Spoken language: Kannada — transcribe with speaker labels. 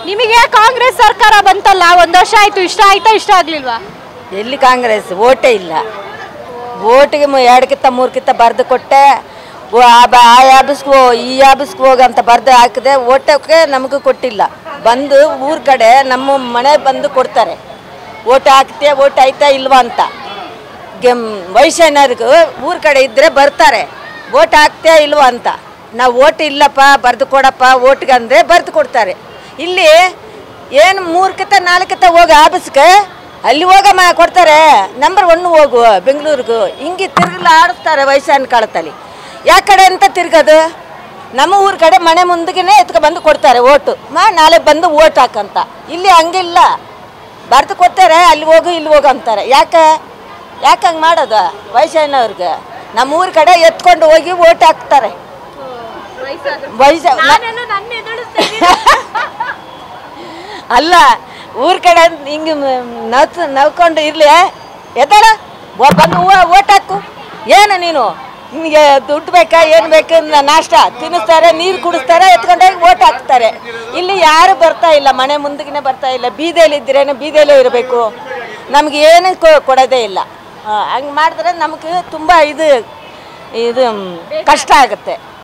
Speaker 1: ನಿಮಗೆ ಕಾಂಗ್ರೆಸ್ ಸರ್ಕಾರ ಬಂತಲ್ಲ ಒಂದ್ ವರ್ಷ ಆಯ್ತು ಇಷ್ಟ ಆಯ್ತಾ ಇಷ್ಟ ಆಗ್ಲಿಲ್ವಾ
Speaker 2: ಎಲ್ಲಿ ಕಾಂಗ್ರೆಸ್ ಓಟೇ ಇಲ್ಲ ಓಟಿಗೆ ಎರಡಕ್ಕಿಂತ ಮೂರಕ್ಕಿಂತ ಬರೆದು ಕೊಟ್ಟೆ ಓ ಆ ಬ- ಆ ಆಫೀಸ್ಗೆ ಹೋ ಈ ಆಫೀಸ್ಗೆ ಹೋಗು ಅಂತ ಬರೆದು ಹಾಕಿದೆ ಓಟಕ್ಕೆ ನಮಗೂ ಕೊಟ್ಟಿಲ್ಲ ಬಂದು ಊರ ಕಡೆ ನಮ್ಮ ಮನೆ ಬಂದು ಕೊಡ್ತಾರೆ ಓಟ್ ಹಾಕ್ತೀಯ ಓಟ್ ಆಯ್ತಾ ಇಲ್ವಾ ಅಂತ ಗೆಮ್ ವಯಸ್ಸಿನವ್ರಿಗೂ ಊರ ಕಡೆ ಇದ್ದರೆ ಬರ್ತಾರೆ ಓಟ್ ಹಾಕ್ತೀಯ ಇಲ್ವಾ ಅಂತ ನಾವು ಓಟ್ ಇಲ್ಲಪ್ಪ ಬರೆದು ಕೊಡಪ್ಪ ಓಟ್ಗೆ ಅಂದರೆ ಬರೆದು ಕೊಡ್ತಾರೆ ಇಲ್ಲಿ ಏನು ಮೂರಕ್ಕಿಂತ ನಾಲ್ಕಿಂತ ಹೋಗಿ ಆಫೀಸ್ಗೆ ಅಲ್ಲಿ ಹೋಗಮ್ಮ ಕೊಡ್ತಾರೆ ನಂಬರ್ ಒನ್ ಹೋಗು ಬೆಂಗಳೂರಿಗೂ ಹಿಂಗೆ ತಿರುಗಲ ಆಡಿಸ್ತಾರೆ ವಯಸ್ಸಾನ ಕಾಲದಲ್ಲಿ ಯಾವ ಕಡೆ ಅಂತ ತಿರ್ಗೋದು ನಮ್ಮ ಊರ ಕಡೆ ಮನೆ ಮುಂದೆನೇ ಎತ್ಕೊ ಬಂದು ಕೊಡ್ತಾರೆ ಓಟು ಮಾ ನಾಳೆ ಬಂದು ಓಟ್ ಹಾಕಂತ ಇಲ್ಲಿ ಹಂಗಿಲ್ಲ ಬರ್ದು ಕೊಡ್ತಾರೆ ಅಲ್ಲಿ ಹೋಗು ಇಲ್ಲಿ ಹೋಗು ಅಂತಾರೆ ಯಾಕೆ ಯಾಕೆ ಹಂಗೆ ಮಾಡೋದು ವಯಸ್ಸಾನವ್ರಿಗೆ ನಮ್ಮ ಊರ ಕಡೆ ಎತ್ಕೊಂಡು ಹೋಗಿ ಓಟ್ ಹಾಕ್ತಾರೆ ವಯಸ್ಸ ಅಲ್ಲ ಊರ ಕಡೆ ಹಿಂಗೆ ನವ್ಸ್ ನವ್ಕೊಂಡು ಇರಲಿ ಎದ್ದಾಳ ಬಂದು ಓಟ್ ಹಾಕು ಏನು ನೀನು ನಿನಗೆ ದುಡ್ಡು ಬೇಕಾ ಏನು ಬೇಕು ನ- ನಾಷ್ಟ ತಿನ್ನಿಸ್ತಾರೆ ನೀರು ಕುಡಿಸ್ತಾರೆ ಎತ್ಕೊಂಡೋಗಿ ಓಟ್ ಹಾಕ್ತಾರೆ ಇಲ್ಲಿ ಯಾರು ಬರ್ತಾ ಇಲ್ಲ ಮನೆ ಮುಂದಕ್ಕೆ ಬರ್ತಾ ಇಲ್ಲ ಬೀದಿಯಲ್ಲಿ ಇದ್ರೇನೆ ಬೀದಿಯಲ್ಲೇ ಇರಬೇಕು ನಮ್ಗೆ ಏನು ಕೊ- ಕೊಡೋದೇ ಇಲ್ಲ ಹಂಗೆ ಮಾಡಿದ್ರೆ ನಮಗೆ ತುಂಬ ಇದು ಇದು ಮ್, ಕಷ್ಟ ಆಗುತ್ತೆ